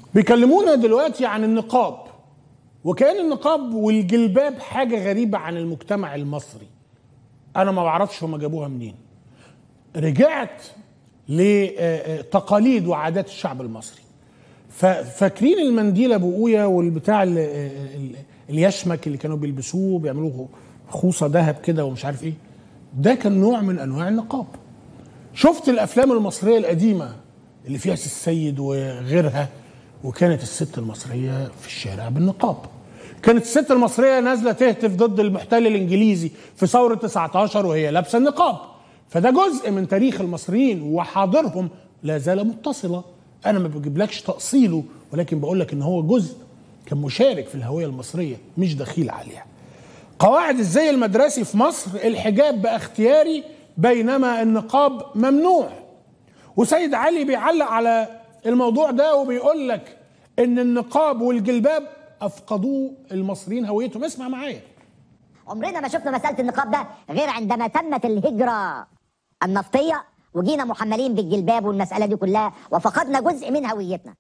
بيكلمونا دلوقتي عن النقاب وكأن النقاب والجلباب حاجة غريبة عن المجتمع المصري أنا ما بعرفش هما جابوها منين رجعت لتقاليد وعادات الشعب المصري فاكرين المنديل ابو قويا والبتاع ال- ال- اليشمك اللي كانوا بيلبسوه بيعملوه خوصه ذهب كده ومش عارف ايه ده كان نوع من انواع النقاب شفت الافلام المصريه القديمه اللي فيها سي السيد وغيرها وكانت الست المصريه في الشارع بالنقاب كانت الست المصريه نازله تهتف ضد المحتل الانجليزي في ثوره 19 وهي لابسه النقاب فده جزء من تاريخ المصريين وحاضرهم لا زال متصله انا ما بجيبلكش تاصيله ولكن بقول لك ان هو جزء كان مشارك في الهويه المصريه مش دخيل عليها قواعد الزي المدرسي في مصر الحجاب بقى اختياري بينما النقاب ممنوع وسيد علي بيعلق على الموضوع ده وبيقول لك ان النقاب والجلباب افقدوا المصريين هويتهم اسمع معايا عمرنا ما شفنا مسألة النقاب ده غير عندما تمت الهجرة النفطية وجينا محملين بالجلباب والمسألة دي كلها وفقدنا جزء من هويتنا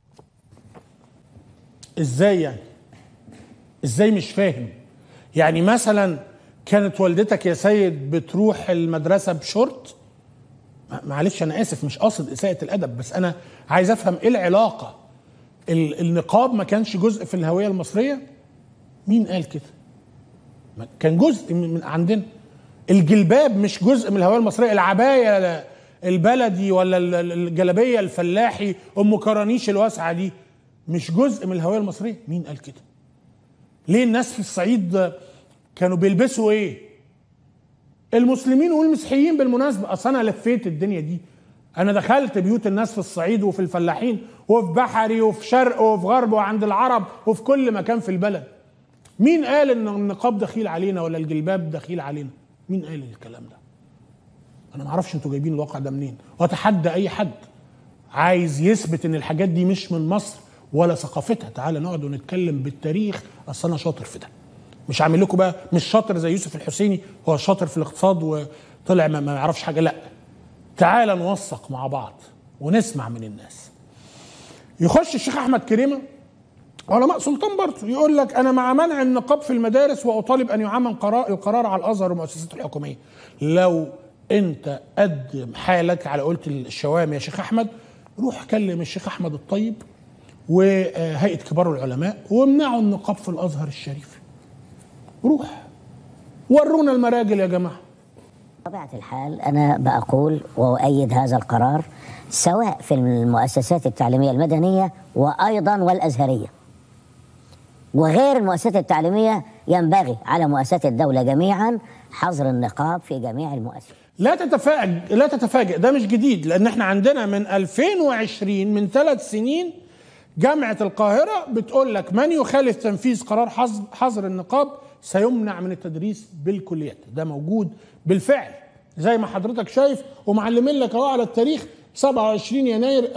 ازاي يعني ازاي مش فاهم يعني مثلا كانت والدتك يا سيد بتروح المدرسة بشورت ما- معلش انا اسف مش قاصد اساءة الادب بس انا عايز افهم ايه العلاقة ال- النقاب ما كانش جزء في الهوية المصرية مين قال كده ما- كان جزء من من عندنا الجلباب مش جزء من الهوية المصرية العباية البلدي ولا ال- ال- الجلابية الفلاحي ام كرانيش الواسعة دي مش جزء من الهوية المصرية مين قال كده ليه الناس في الصعيد كانوا بيلبسوا ايه المسلمين والمسيحيين بالمناسبة اصل انا لفيت الدنيا دي انا دخلت بيوت الناس في الصعيد وفي الفلاحين وفي بحري وفي شرق وفي غرب وعند العرب وفي كل مكان في البلد مين قال ان النقاب دخيل علينا ولا الجلباب دخيل علينا مين قال الكلام ده انا ما اعرفش انتوا جايبين الواقع ده منين واتحدى اي حد عايز يثبت ان الحاجات دي مش من مصر ولا ثقافتها تعال نقعد ونتكلم بالتاريخ اصل انا شاطر في ده مش عامل لكم بقى مش شاطر زي يوسف الحسيني هو شاطر في الاقتصاد وطلع ما ما يعرفش حاجه لا تعال نوثق مع بعض ونسمع من الناس يخش الشيخ احمد كريمه علماء سلطان برضه يقول لك انا مع منع النقاب في المدارس واطالب ان يعمم قرار القرار على الازهر والمؤسسات الحكوميه لو انت قد حالك على قلت الشوام يا شيخ احمد روح كلم الشيخ احمد الطيب وهيئه كبار العلماء وامنعوا النقاب في الازهر الشريف روح ورونا المراجل يا جماعه بطبيعة الحال أنا بقول وأؤيد هذا القرار سواء في المؤسسات التعليمية المدنية وأيضا والأزهرية وغير المؤسسات التعليمية ينبغي على مؤسسات الدولة جميعا حظر النقاب في جميع المؤسسات لا تتفاجئ لا تتفاجئ ده مش جديد لان احنا عندنا من 2020 من ثلاث سنين جامعة القاهرة بتقول لك من يخالف تنفيذ قرار حظر, حظر النقاب سيمنع من التدريس بالكليات ده موجود بالفعل زي ما حضرتك شايف ومعلمين لك اهو على التاريخ 27 يناير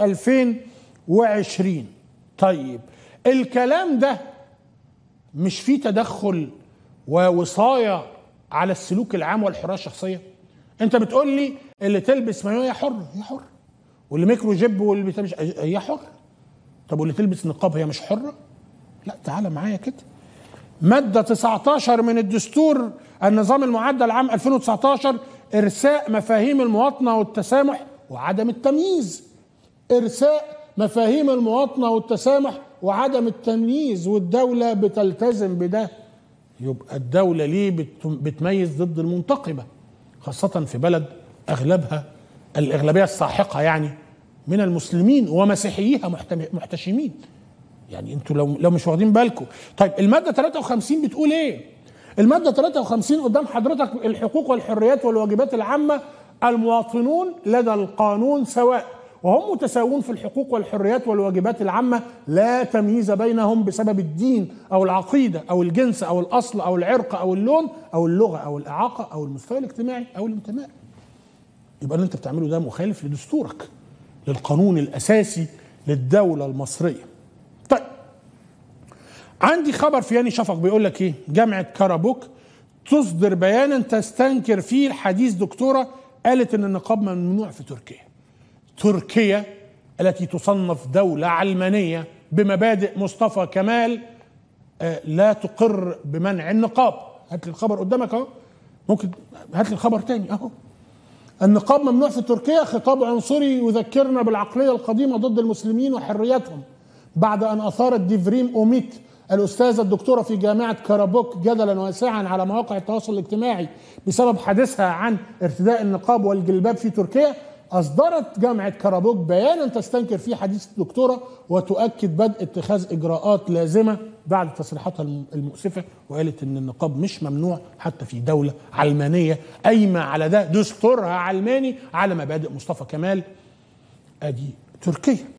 2020 طيب الكلام ده مش فيه تدخل ووصاية على السلوك العام والحرية الشخصية انت بتقول لي اللي تلبس مايو هي حر هي حر واللي ميكرو جيب واللي بتاع مش هي حر طب واللي تلبس نقاب هي مش حرة لا تعالى معايا كده مادة 19 من الدستور النظام المعدل عام 2019 إرساء مفاهيم المواطنة والتسامح وعدم التمييز إرساء مفاهيم المواطنة والتسامح وعدم التمييز والدولة بتلتزم بده يبقى الدولة ليه بت- بتميز ضد المنتقبة خاصة في بلد أغلبها الأغلبية الساحقة يعني من المسلمين ومسيحييها محتم- محتشمين يعني انتوا لو لو مش واخدين بالكم طيب الماده 53 بتقول ايه الماده 53 قدام حضرتك الحقوق والحريات والواجبات العامه المواطنون لدى القانون سواء وهم متساوون في الحقوق والحريات والواجبات العامه لا تمييز بينهم بسبب الدين او العقيده او الجنس او الاصل او العرق او اللون او اللغه او الاعاقه او المستوى الاجتماعي او الانتماء يبقى اللي انت بتعمله ده مخالف لدستورك للقانون الاساسي للدوله المصريه طيب عندي خبر في ياني شفق بيقول لك ايه جامعه كارابوك تصدر بيانا تستنكر فيه الحديث دكتوره قالت ان النقاب ممنوع في تركيا تركيا التي تصنف دوله علمانيه بمبادئ مصطفى كمال آه، لا تقر بمنع النقاب هات لي الخبر قدامك اهو ممكن هات لي الخبر تاني اهو النقاب ممنوع في تركيا خطاب عنصري يذكرنا بالعقليه القديمه ضد المسلمين وحريتهم بعد ان اثارت ديفريم اوميت الاستاذه الدكتوره في جامعه كارابوك جدلا واسعا على مواقع التواصل الاجتماعي بسبب حديثها عن ارتداء النقاب والجلباب في تركيا اصدرت جامعه كارابوك بيانا تستنكر فيه حديث الدكتوره وتؤكد بدء اتخاذ اجراءات لازمه بعد تصريحاتها الم- المؤسفه وقالت ان النقاب مش ممنوع حتى في دوله علمانيه قايمه على ده دستورها علماني على مبادئ مصطفى كمال ادي تركيا